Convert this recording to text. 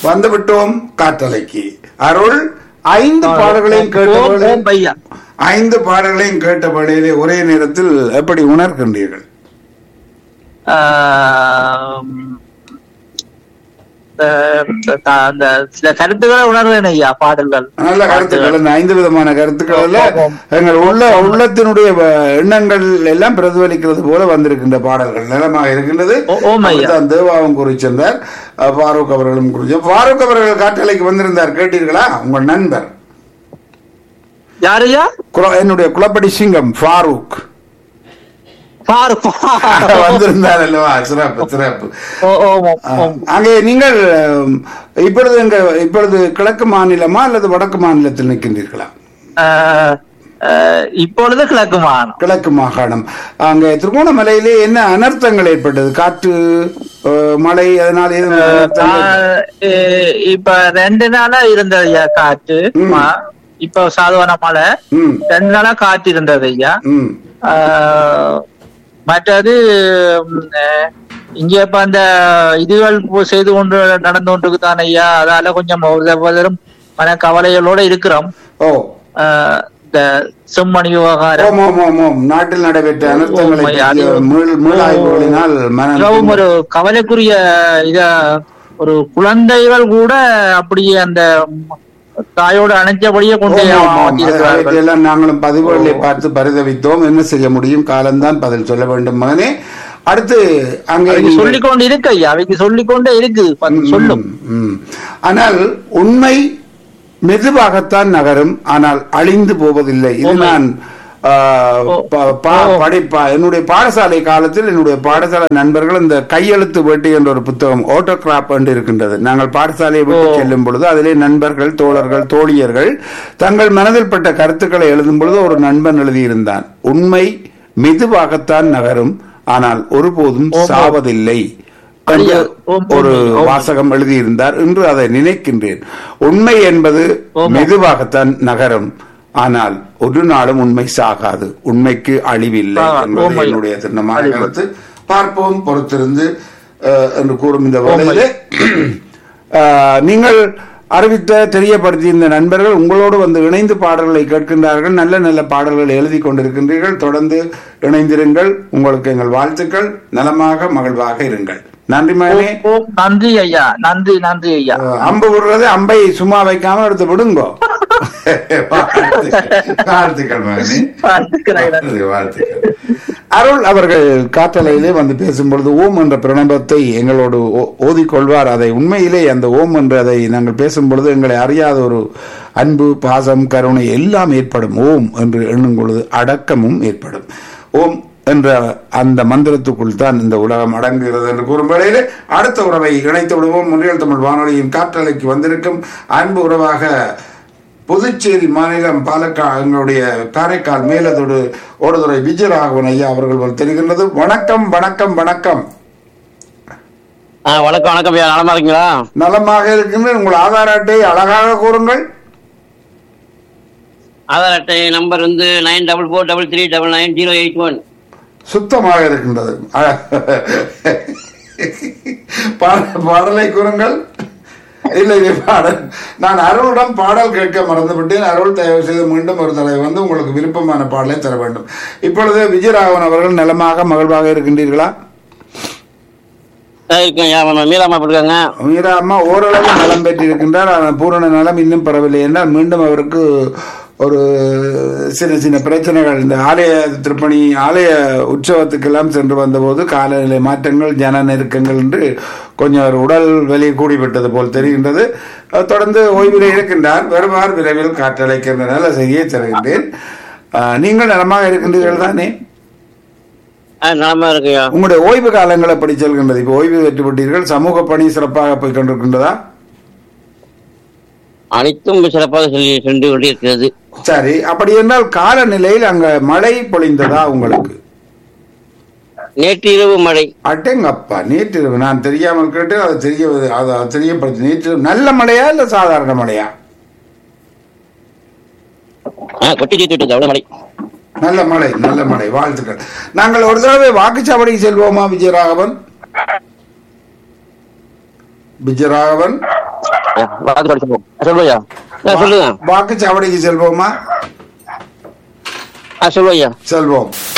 வந்து விட்டோம் காற்றலைக்கு அருள் ஐந்து பாடல்களையும் கேட்ட ஓம் வேளை- ஓம் பையா ஐந்து பாடல்களையும் கேட்ட வேளையிலே ஒரே நேரத்தில் எப்படி உணர்கின்றீர்கள் ஆம், இந்த- இந்த- அந்த சில கருத்துக்களை உணர்வேன் ஐயா பாடல்கள் நல்ல கருத்துக்கள் இந்த ஐந்து விதமான கருத்துக்கள்ல ஆமாம். எங்கள் உள்ள உள்ளத்தினுடைய வ- எண்ணங்கள் எல்லாம் பிரதிபலிக்கிறது போல வந்திருக்கின்ற பாடல்கள் நலமாக இருக்கின்றது ஓ- ஓம் ஐயா. அப்படித்தான் தேவாவும் குறிச்சிருந்தார் அஹ், ஃபாரூக் அவர்களும் குறிச்சார் ஃபாரூக் அவர்கள் காற்றலைக்கு வந்திருந்தார் கேட்டீர்களா உங்கள் நண்பர் யார் ஐயா குல- என்னுடைய குலப்படி சிங்கம் ஃபாரூக் பாரு வந்திருந்தார் அல்லவா சிறப்பு சிறப்பு ஓ ஓம் ஓம், அஹ், ஓம் அங்கே நீங்கள் அஹ், இப்பொழுது எங்க இப்பொழுது கிழக்கு மாநிலமா அல்லது வடக்கு மாநிலத்தில் நிற்கின்றீர்களா ஆஹ், ஆஹ், இப்பொழுது கிழக்கு மாகாணம் கிழக்கு மாகாணம் அங்க திருகோணமலையிலே என்ன அனர்த்தங்கள் ஏற்பட்டது காற்று அஹ், மழை அதனால் ஏதும் அனர்த்தங்கள்? ஆஹ், இ- இப்ப ரெண்டு நாளா இருந்தது ஐயா காற்று ம். மா. இப்ப சாதுவான மழை ம் ரெண்டு நாளா காற்று இருந்தது ஐயா ம் ஆஹ், மற்றது ம், அஹ், இங்க இப்ப அந்த இதுகள் போ- செய்து கொண்டு நடந்து கொண்டிருக்கு தானே ஐயா அதால கொஞ்சம் ஒரு ஒருத்தரும் மன கவலைகளோட இருக்கிறோம் ஓ ஆஹ், இந்த செம்மணி விவகாரம் ஓம் ஓம் ஓம் ஓம் நாட்டில் நடைபெற்ற அனர்த்தங்களை ஓம், அது- பற்றிய மீள் மீளாய்வுகளினால் மிகவும் மன ஒரு கவலைக்குரிய இத ஒரு குழந்தைகள் கூட அப்படியே அந்த தாயோட அணைஞ்சபடியே கொண்டு ஓம், ஓம், ஓம். மாட்டியிருக்கிறார்கள் அதையெல்லாம் நாங்களும் பதிவுகளை பார்த்து பரிதவித்தோம் என்ன செய்ய முடியும் காலம்தான் பதில் சொல்ல வேண்டும் மகனே அடுத்து அங்கே அவைக்கு நீங்கள்- சொல்லிக் கொண்டு இருக்கு ஐயா அவைக்கு சொல்லிக் கொண்டே இருக்குது பத்து சொல்லும் ம், ம். ஆனால் உண்மை மெதுவாகத்தான் நகரும் ஆனால் அழிந்து போவதில்லை இது உண்மை. நான் ஆ, ப- பா- படிப்பா என்னுடைய பாடசாலை காலத்தில் என்னுடைய பாடசாலை நண்பர்கள் இந்த கையெழுத்து வேட்டி என்ற ஒரு புத்தகம் ஓட்டோகிராப் என்று இருக்கின்றது நாங்கள் பாடசாலையை விட்டு ஓ. செல்லும் பொழுது அதிலே நண்பர்கள் தோழர்கள் தோழியர்கள் தங்கள் மனதில் பட்ட கருத்துக்களை எழுதும் பொழுது ஒரு நண்பன் எழுதியிருந்தான் உண்மை மெதுவாகத்தான் நகரும் ஆனால் ஒருபோதும் சாவதில்லை என்று ஐயா, ஓம், ஒரு ஓம், ஓம். வாசகம் எழுதியிருந்தார் இன்று அதை நினைக்கின்றேன் உண்மை என்பது ஓம். மெதுவாகத்தான் நகரும் ஆனால் ஒரு நாளும் உண்மை சாகாது உண்மைக்கு அழிவில்லை ஆ, என்பது ஓம் ஐயா. என்னுடைய திண்ணமான அழிவு. கருத்து பார்ப்போம் பொறுத்திருந்து அஹ், என்று கூறும் இந்த வேளையிலே அஹ், நீங்கள் அறிவித்த தெரியப்படுத்திய இந்த நண்பர்கள் உங்களோடு வந்து இணைந்து பாடல்களை கேட்கின்றார்கள் நல்ல நல்ல பாடல்களை எழுதி கொண்டிருக்கின்றீர்கள் தொடர்ந்து இணைந்திருங்கள் உங்களுக்கு எங்கள் வாழ்த்துக்கள் நலமாக மகிழ்வாக இருங்கள் நன்றி மகனே ஓம், ஓம். நன்றி ஐயா நன்றி நன்றி ஐயா அஹ், அம்பு விடுறது அம்பை சும்மா வைக்காம எடுத்து விடுங்கோ வாழ்த்துக்கள் மகனே வாழ்த்துக்கிறேன். வாழ்த்துக்கள், வாழ்த்துக்கள். அருள் அவர்கள் காற்றலையிலே வந்து பேசும்பொழுது ஓம் என்ற பிரணபத்தை எங்களோடு ஓ- ஓதிக்கொள்வார் அதை உண்மையிலே அந்த ஓம் என்று அதை நாங்கள் பேசும் பொழுது எங்களை அறியாத ஒரு அன்பு பாசம் கருணை எல்லாம் ஏற்படும் ஓம் என்று எண்ணும் பொழுது அடக்கமும் ஏற்படும் ஓம் என்ற அந்த மந்திரத்துக்குள் தான் இந்த உலகம் அடங்குகிறது என்று கூறும் வேளையிலே அடுத்த உறவை இணைத்து விடுவோம் முன்னில் தமிழ் வானொலியின் காற்றலைக்கு வந்திருக்கும் அன்பு உறவாக புதுச்சேரி மாநிலம் பாலக்கா எங்களுடைய காரைக்கால் மேலதோடு ஓடுதுறை விஜயராகவன் ஐயா அவர்கள் வந்து தெரிகின்றது வணக்கம் வணக்கம் வணக்கம் ஆ வணக்கம் வணக்கம் ஐயா நலமா இருக்கீங்களா நலமாக இருக்கின்ற உங்கள் ஆதார் அட்டை அழகாக கூறுங்கள் ஆதார் அட்டை நம்பர் வந்து nine double four double three double nine zero eight one சுத்தமாக இருக்கின்றது அழ- பாட- பாடலை கூறுங்கள் இல்லை இல்லை பாடல் நான் அருளிடம் பாடல் கேட்க மறந்துவிட்டேன் அருள் தயவு செய்து மீண்டும் ஒரு தடவை வந்து உங்களுக்கு விருப்பமான பாடலை தர வேண்டும் இப்பொழுது விஜயராகவன் அவர்கள் நலமாக மகிழ்வாக இருக்கின்றீர்களா இருக்கேன் ஐயா மீராமா எப்படி இருக்காங்க மீரா அம்மா ஓரளவு நலம் பெற்றிருக்கின்றார் ஆனால் பூரண நலம் இன்னும் பெறவில்லை என்றால் மீண்டும் அவருக்கு ஒரு சின்ன சின்ன பிரச்சனைகள் இந்த ஆலய திருப்பணி ஆலய உற்சவத்துக்கெல்லாம் சென்று வந்தபோது காலநிலை மாற்றங்கள் ஜன நெருக்கங்கள் என்று கொஞ்சம் ஒரு உடல் வலி கூடிவிட்டது போல் தெரிகின்றது அஹ் தொடர்ந்து ஓய்வில் இருக்கின்றார் வருவார் விரைவில் காற்றழைக்கின்ற நல்ல செய்தியை தருகின்றேன் அஹ் நீங்கள் நலமாக இருக்கின்றீர்கள் தானே ஆ நலமா இருக்கு ஐயா உங்களுடைய ஓய்வு காலங்கள் எப்படி செல்கின்றது இப்போ ஓய்வு பெற்று விட்டீர்கள் சமூக பணி சிறப்பாக போய் கொண்டிருக்கின்றதா அனைத்தும் சிறப்பாக சொல்லி சென்று கொண்டிருக்கிறது சரி அப்படி என்றால் காலநிலையில் அங்க மழை பொழிந்ததா உங்களுக்கு நேற்று இரவு மழை அட்டேங்கப்பா நேற்று இரவு நான் தெரியாமல் கேட்டு அதை தெரிய அதை தெரியப்படுத்தி நேற்று இரவு நல்ல மழையா இல்ல சாதாரண மழையா ஆ கொட்டி தீர்த்து விட்டது அவ்வளவு மழை நல்ல மழை நல்ல மழை வாழ்த்துக்கள் நாங்கள் ஒரு தடவை வாக்குச்சாவடிக்கு செல்வோமா விஜயராகவன் விஜயராகவன் வாக்குச்சாவடி சொல்லுவோம் சொல்லுவையா சொல்லுங்க வாக்குச்சாவடிக்கு செல்வோமா சொல்லுவையா செல்வோம்